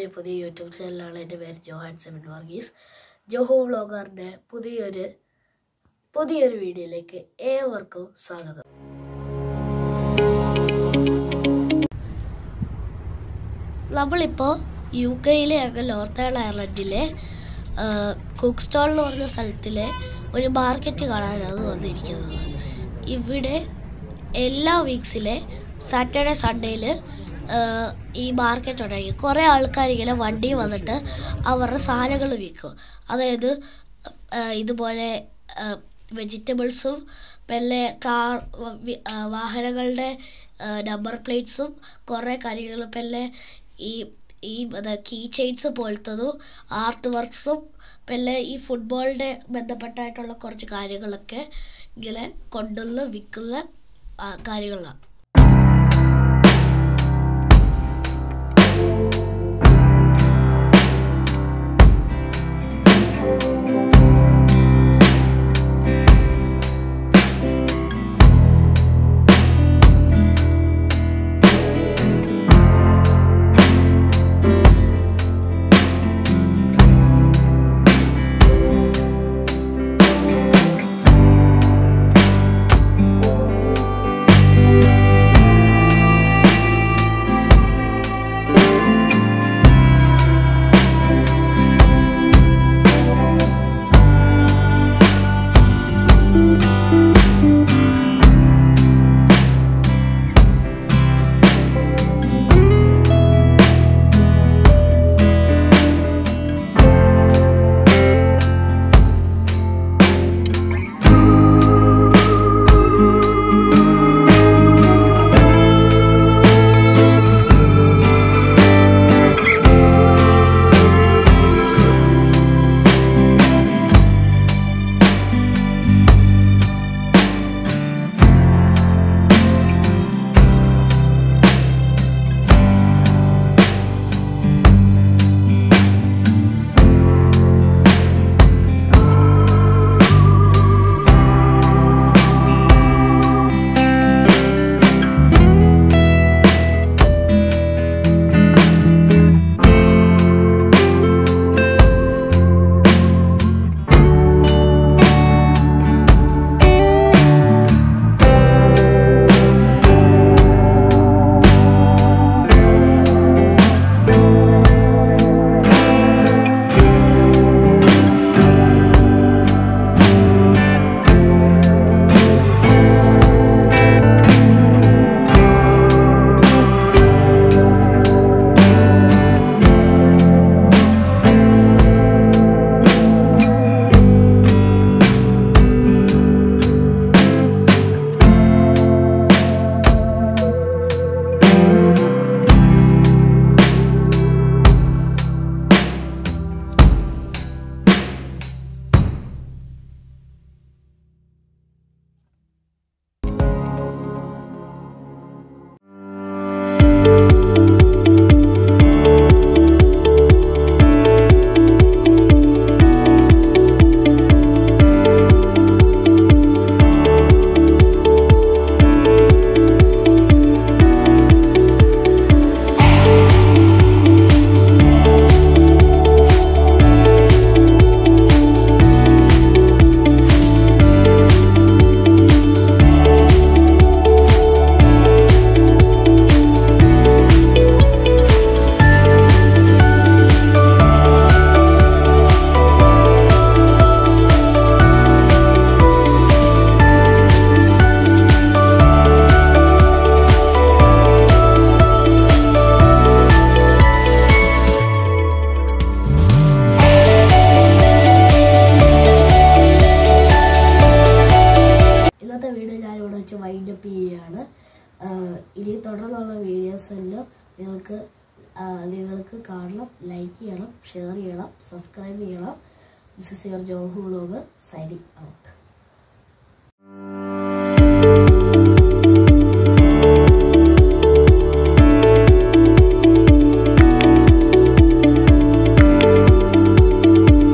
ഒരു പുതിയ യൂട്യൂബ് ചാനലാണ് എൻ്റെ പേര് ജോഹാൻ സെമിൻ വർഗീസ് ജോഹോ വ്ളോഗറിൻ്റെ പുതിയൊരു പുതിയൊരു വീഡിയോയിലേക്ക് ഏവർക്കും സ്വാഗതം നമ്മളിപ്പോൾ യു കെയിലെ അങ്ങ് നോർത്തേൺ അയർലൻഡിലെ കുക്ക് സ്റ്റോൾ എന്ന് പറഞ്ഞ സ്ഥലത്തിലെ ഒരു മാർക്കറ്റ് കാണാനാണ് വന്നിരിക്കുന്നത് ഇവിടെ എല്ലാ വീക്സിലെ സാറ്റർഡേ സൺഡേയിൽ ഈ മാർക്കറ്റ് ഉണ്ടായി കുറേ ആൾക്കാർ ഇങ്ങനെ വണ്ടി വന്നിട്ട് അവരുടെ സാധനങ്ങൾ വിൽക്കും അതായത് ആ, ഇതുപോലെ വെജിറ്റബിൾസും പിന്നെ കാർ വി- ആ, വാഹനങ്ങളുടെ നമ്പർ പ്ലേറ്റ്സും കുറേ കാര്യങ്ങളും പിന്നെ ഈ ഈ കീ ചെയിൻസ് പോലത്തതും ആർട്ട് വർക്ക്സും പിന്നെ ഈ ഫുട്ബോളിൻ്റെ ബന്ധപ്പെട്ടായിട്ടുള്ള കുറച്ച് കാര്യങ്ങളൊക്കെ ഇങ്ങനെ കൊണ്ടുവന്ന് വിൽക്കുന്ന ആ, കാര്യങ്ങളാണ് ഇന്നത്തെ വീഡിയോ ഞാൻ ഇവിടെ വെച്ച് വൈൻഡ് അപ്പ് ചെയ്യുകയാണ് ആഹ് ഇനി തുടർന്നുള്ള വീഡിയോസ് എല്ലാം നിങ്ങൾക്ക് ആഹ് നിങ്ങൾക്ക് കാണണം ലൈക്ക് ചെയ്യണം ഷെയർ ചെയ്യണം സബ്സ്ക്രൈബ് ചെയ്യണം this is your Johu vlog signing out